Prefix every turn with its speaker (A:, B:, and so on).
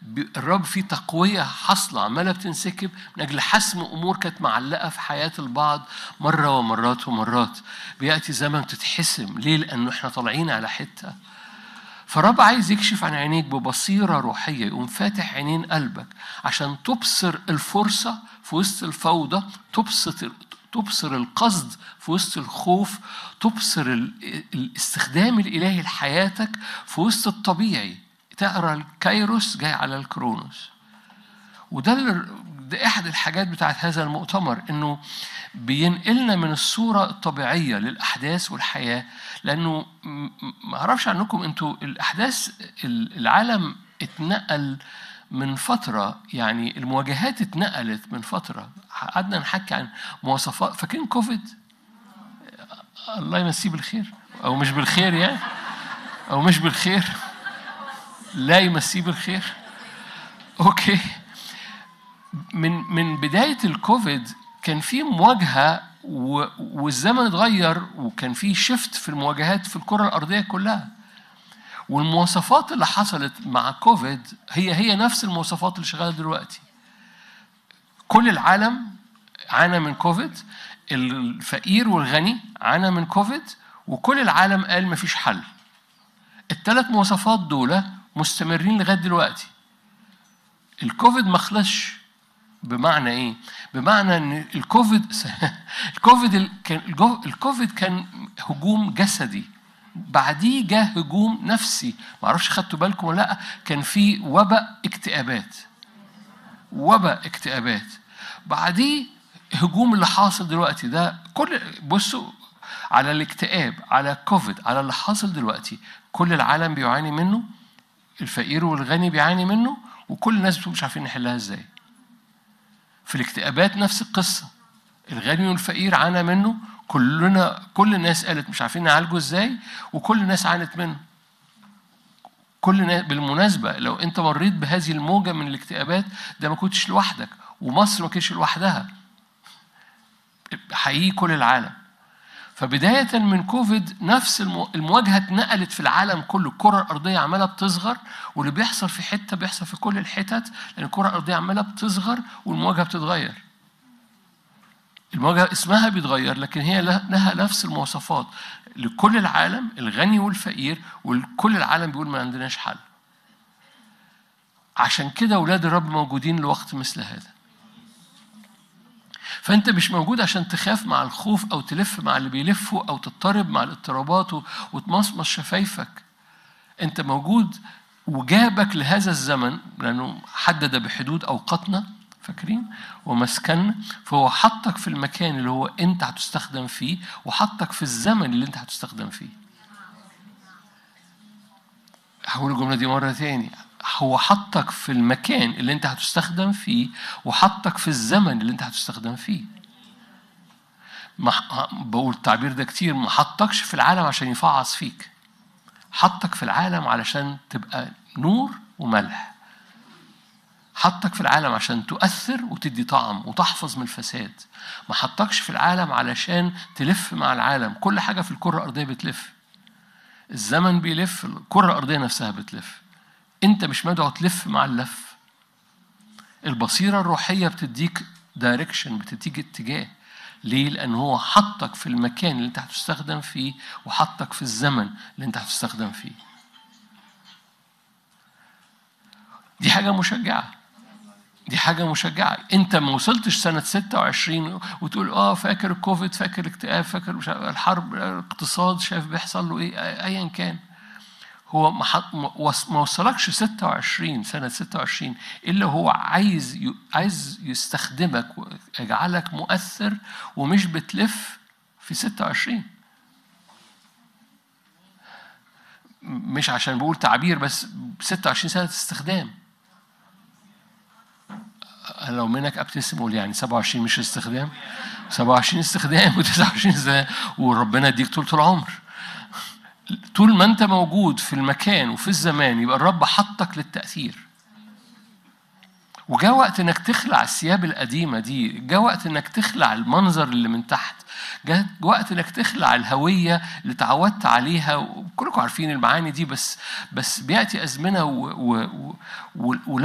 A: الرب فيه تقوية حاصلة عمالة بتنسكب من أجل حسم أمور كانت معلقة في حياة البعض مرة ومرات ومرات بيأتي زمن تتحسم ليه؟ لأنه إحنا طالعين على حتة فالرب عايز يكشف عن عينيك ببصيرة روحية يقوم فاتح عينين قلبك عشان تبصر الفرصة في وسط الفوضى تبصر تبصر القصد في وسط الخوف تبصر الاستخدام الإلهي لحياتك في وسط الطبيعي تقرا الكايروس جاي على الكرونوس وده ده احد الحاجات بتاعت هذا المؤتمر انه بينقلنا من الصوره الطبيعيه للاحداث والحياه لانه ما اعرفش عنكم انتوا الاحداث العالم اتنقل من فتره يعني المواجهات اتنقلت من فتره قعدنا نحكي عن مواصفات فاكرين كوفيد الله يمسيه بالخير او مش بالخير يعني او مش بالخير لا يمسيه بالخير اوكي من من بدايه الكوفيد كان في مواجهه والزمن اتغير وكان في شفت في المواجهات في الكره الارضيه كلها والمواصفات اللي حصلت مع كوفيد هي هي نفس المواصفات اللي شغاله دلوقتي كل العالم عانى من كوفيد الفقير والغني عانى من كوفيد وكل العالم قال مفيش حل الثلاث مواصفات دول مستمرين لغايه دلوقتي الكوفيد ما خلصش بمعنى ايه بمعنى ان الكوفيد الكوفيد كان الكوفيد كان هجوم جسدي بعديه جاء هجوم نفسي ما اعرفش خدتوا بالكم ولا لا كان في وباء اكتئابات وباء اكتئابات بعديه هجوم اللي حاصل دلوقتي ده كل بصوا على الاكتئاب على كوفيد على اللي حاصل دلوقتي كل العالم بيعاني منه الفقير والغني بيعاني منه وكل الناس بتقول مش عارفين نحلها ازاي في الاكتئابات نفس القصة الغني والفقير عانى منه كلنا كل الناس قالت مش عارفين نعالجه ازاي وكل الناس عانت منه كل الناس بالمناسبة لو انت مريت بهذه الموجة من الاكتئابات ده ما كنتش لوحدك ومصر ما كانتش لوحدها حقيقي كل العالم فبداية من كوفيد نفس المواجهة اتنقلت في العالم كله الكرة الأرضية عمالة بتصغر واللي بيحصل في حتة بيحصل في كل الحتت لأن الكرة الأرضية عمالة بتصغر والمواجهة بتتغير المواجهة اسمها بيتغير لكن هي لها نفس المواصفات لكل العالم الغني والفقير وكل العالم بيقول ما عندناش حل عشان كده أولاد الرب موجودين لوقت مثل هذا فانت مش موجود عشان تخاف مع الخوف او تلف مع اللي بيلفوا او تضطرب مع الاضطرابات وتمصمص شفايفك انت موجود وجابك لهذا الزمن لانه حدد بحدود اوقاتنا فاكرين ومسكن فهو حطك في المكان اللي هو انت هتستخدم فيه وحطك في الزمن اللي انت هتستخدم فيه هقول الجملة دي مرة تاني هو حطك في المكان اللي انت هتستخدم فيه وحطك في الزمن اللي انت هتستخدم فيه ما بقول التعبير ده كتير ما حطكش في العالم عشان يفعص فيك حطك في العالم علشان تبقى نور وملح حطك في العالم عشان تؤثر وتدي طعم وتحفظ من الفساد ما حطكش في العالم علشان تلف مع العالم كل حاجة في الكرة الأرضية بتلف الزمن بيلف الكرة الأرضية نفسها بتلف انت مش مدعو تلف مع اللف البصيره الروحيه بتديك دايركشن بتديك اتجاه ليه؟ لأن هو حطك في المكان اللي أنت هتستخدم فيه وحطك في الزمن اللي أنت هتستخدم فيه. دي حاجة مشجعة. دي حاجة مشجعة، أنت ما وصلتش سنة 26 وتقول آه فاكر الكوفيد، فاكر الاكتئاب، فاكر مش الحرب، الاقتصاد شايف بيحصل له إيه، أيا كان. هو ما وصلكش 26 سنة 26 إلا هو عايز عايز يستخدمك ويجعلك مؤثر ومش بتلف في 26 مش عشان بقول تعبير بس 26 سنة استخدام لو منك ابتسم قول يعني 27 مش استخدام 27 استخدام و29 استخدام وربنا يديك طول العمر طول ما انت موجود في المكان وفي الزمان يبقى الرب حطك للتأثير وجاء وقت انك تخلع الثياب القديمة دي جاء وقت انك تخلع المنظر اللي من تحت جاء وقت انك تخلع الهوية اللي تعودت عليها وكلكم عارفين المعاني دي بس بس بيأتي أزمنة و, و, و, و